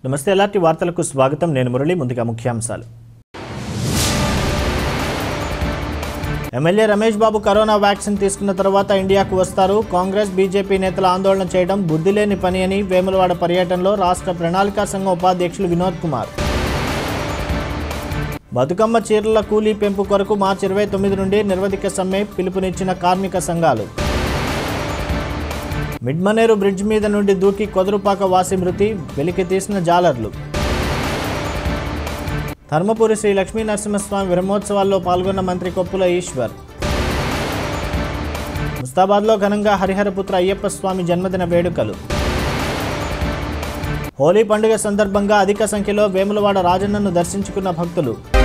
నమస్తే ఎలాంటి వార్తలకు స్వాగతం నేను మురళి ముందుగా ముఖ్యాంశాలు MLA Ramesh Babu corona vaccine తీసుకున్న తర్వాత ఇండియాకు వస్తారు కాంగ్రెస్ బీజేపీ నేతల ఆందోళన చేయడం బుద్ధిలేని పని అని వేములవాడ పర్యటనలో రాష్ట్ర ప్రణాళికా సంఘం ఉపాధ్యక్షులు వినోద్ కుమార్ బతుకమ్మ చీరల కూలీ పెంపు కొరకు మార్చి ఇరవై తొమ్మిది నుండి నిర్వధిక సమ్మె పిలుపునిచ్చిన కార్మిక సంఘాలు మిడ్మనేరు బ్రిడ్జ్ మీద నుండి దూకి కొదరుపాక వాసి మృతి వెలికి తీసిన జాలర్లు ధర్మపురి శ్రీ లక్ష్మీ నరసింహస్వామి బ్రహ్మోత్సవాల్లో పాల్గొన్న మంత్రి కొప్పుల ఈశ్వర్ ముస్తాబాద్లో ఘనంగా హరిహరపుత్ర అయ్యప్ప స్వామి జన్మదిన వేడుకలు హోలీ పండుగ సందర్భంగా అధిక సంఖ్యలో వేములవాడ రాజన్నను దర్శించుకున్న భక్తులు